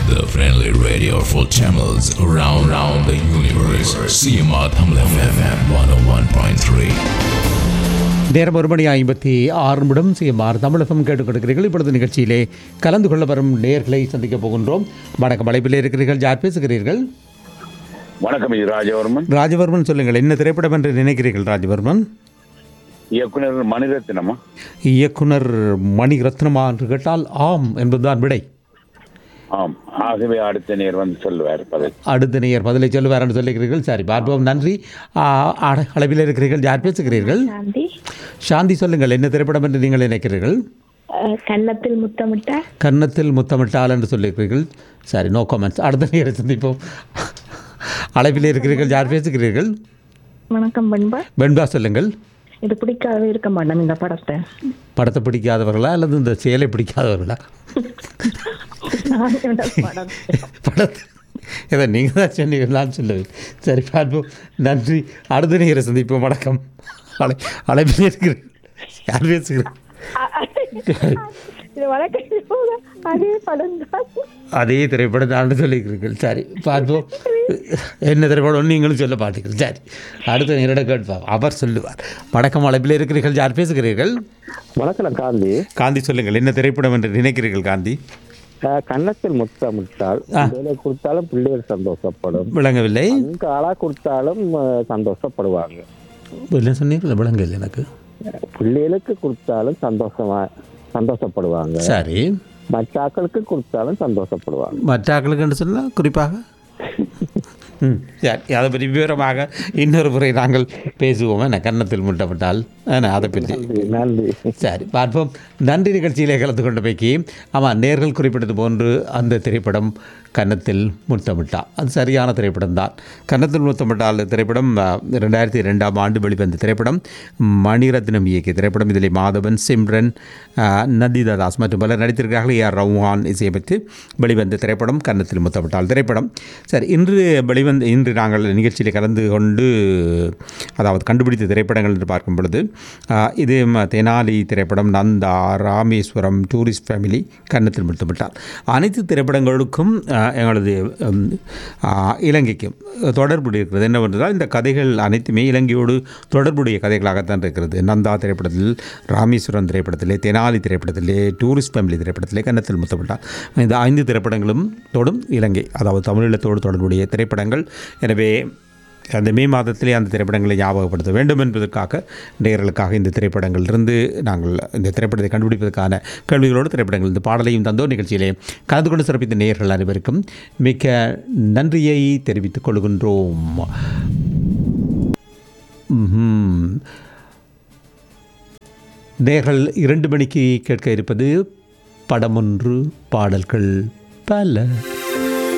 the friendly radio for channels around, around the universe. CMR Tamil FM 101.3. நேரம் ஒரு மணி ஐம்பத்தி ஆறு நிமிடம் சிஎம்ஆர் தமிழகம் கேட்டுக் கொடுக்கிறீர்கள் இப்பொழுது நிகழ்ச்சியிலே கலந்து கொள்ள வரும் நேர்களை சந்திக்கப் போகின்றோம் வணக்கம் அழைப்பில் இருக்கிறீர்கள் யார் பேசுகிறீர்கள் வணக்கம் இது ராஜவர்மன் ராஜவர்மன் சொல்லுங்கள் என்ன திரைப்படம் என்று நினைக்கிறீர்கள் ராஜவர்மன் இயக்குனர் மணிரத்னமா இயக்குனர் மணி ரத்னமா என்று கேட்டால் ஆம் என்பதுதான் விடை ஆம் ஆகவே அடுத்த நேர் வந்து சொல்லுவார் பதில் அடுத்த நேயர் பதிலை சொல்லுவார் என்று சொல்லுகிறீர்கள் சரி பார்ப்போம் நன்றி ஆ, அட- அளவில் இருக்கிறீர்கள் யார் பேசுகிறீர்கள் சாந்தி சாந்தி சொல்லுங்கள் என்ன திரைப்படம் என்று நீங்கள் நினைக்கிறீர்கள் அஹ், கன்னத்தில் முத்தமிட்டா கன்னத்தில் முத்தமிட்டால் என்று சொல்லியிருக்கிறீர்கள் சரி நோ கமெண்ட்ஸ் அடுத்த நேரை சந்திப்போம் அளவில் இருக்கிறீர்கள் யார் பேசுகிறீர்கள் வணக்கம் பண்பா வெண்பா சொல்லுங்கள் இது பிடிக்காதவே இருக்க மாட்டேன் இந்த படத்தை படத்தை பிடிக்காதவர்களா அல்லது இந்த செயலை பிடிக்காதவர்களா நான் இந்த படத்தை படத்தை இதை நீங்கள் தான் சொன்னீங்களான்னு சொல்லுவேன் சரி பார்ப்போம் நன்றி அடுத்த நேரை சந்திப்போம் வணக்கம் அழை அழைப்பில் இருக்கிறீர்கள் யார் பேசுகிறீர்கள் இது வழக்கம் அதே படம் தான் அதே திரைப்படம் தான் சொல்லியிருக்கிறீர்கள் சரி பார்ப்போம் என்ன திரைப்படம் நீங்களும் சொல்ல மாட்டீர்கள் சரி அடுத்த நேரிட கேட்பார் அவர் சொல்லுவார் வணக்கம் அழைப்பில் இருக்கிறீர்கள் யார் பேசுகிறீர்கள் வணக்கம் காந்தி காந்தி சொல்லுங்கள் என்ன திரைப்படம் என்று நினைக்கிறீர்கள் காந்தி அஹ், கன்னத்தில் முத்தமிட்டால் வேலை கொடுத்தாலும் பிள்ளைகள் சந்தோஷப்படும் விளங்கவில்லை அங்க ஆளா கொடுத்தாலும் அஹ், சந்தோஷப்படுவாங்க என்ன சொன்னீர்கள் விளங்கவில்லை எனக்கு பிள்ளைகளுக்கு கொடுத்தாலும் சந்தோஷமா சந்தோஷப்படுவாங்க சரி மற்ற ஆக்களுக்கு கொடுத்தாலும் சந்தோஷப்படுவாங்க மற்ற ஆக்களுக்கு சொன்னால் குறிப்பாக ம் சரி அதை பற்றி விவரமாக இன்னொரு முறை நாங்கள் பேசுவோம் என்ன கன்னத்தில் முட்டப்பட்டால் என்ன அதை பற்றி நன்றி, நன்றி சரி பார்ப்போம் நன்றி நிகழ்ச்சியிலே கலந்து கொண்ட பைக்கி ஆமாம் நேர்கள் குறிப்பிட்டது போன்று அந்த திரைப்படம் கன்னத்தில் முத்தமிட்டா அது சரியான திரைப்படம் தான் கன்னத்தில் முத்தமிட்டால் திரைப்படம் அஹ், ரெண்டாயிரத்தி ரெண்டாம் ஆண்டு வெளிவந்த திரைப்படம் மணிரத்னம் இயக்கிய திரைப்படம் இதில் மாதவன் சிம்ரன் அஹ், நந்திதா தாஸ் மற்றும் பலர் நடித்திருக்கிறார்கள் ஏஆர் ரவுஹான் இசையமைத்து வெளிவந்த திரைப்படம் கன்னத்தில் முத்தமிட்டால் திரைப்படம் சரி இன்று வெளிவந்த இன்று நாங்கள் நிகழ்ச்சியில் கலந்து கொண்டு அதாவது கண்டுபிடித்த திரைப்படங்கள் என்று பார்க்கும் பொழுது ஆஹ், இது ம- தெனாலி திரைப்படம் நந்தா ராமேஸ்வரம் டூரிஸ்ட் ஃபேமிலி கன்னத்தில் முத்தமிட்டால் அனைத்து திரைப்படங்களுக்கும் ஆஹ், எங்களது உம், ஆஹ், இலங்கைக்கும் தொடர்புடைய இருக்கிறது என்னவென்றால் இந்த கதைகள் அனைத்துமே இலங்கையோடு தொடர்புடைய கதைகளாகத்தான் இருக்கிறது நந்தா திரைப்படத்தில் ராமேஸ்வரம் திரைப்படத்திலே தெனாலி திரைப்படத்திலே டூரிஸ்ட் ஃபேமிலி திரைப்படத்திலே கன்னத்தில் முத்தமிட்டால் இந்த ஐந்து திரைப்படங்களும் தொடும் இலங்கை அதாவது தமிழீழத்தோடு தொடர்புடைய திரைப்படங்கள் எனவே அந்த மே மாதத்திலே அந்த திரைப்படங்களை ஞாபகப்படுத்த வேண்டும் என்பதற்காக நேயர்களுக்காக இந்த திரைப்படங்களிலிருந்து நாங்கள் இந்த திரைப்படத்தை கண்டுபிடிப்பதற்கான கேள்விகளோடு திரைப்படங்கள் இந்த பாடலையும் தந்தோர் நிகழ்ச்சியிலே கலந்து கொண்டு சிறப்பித்த நேயர்கள் அனைவருக்கும் மிக்க நன்றியை தெரிவித்துக் கொள்கின்றோம் ம்ஹும். நேர்கள் இரண்டு மணிக்கு கேட்க இருப்பது படமொன்று பாடல்கள் பல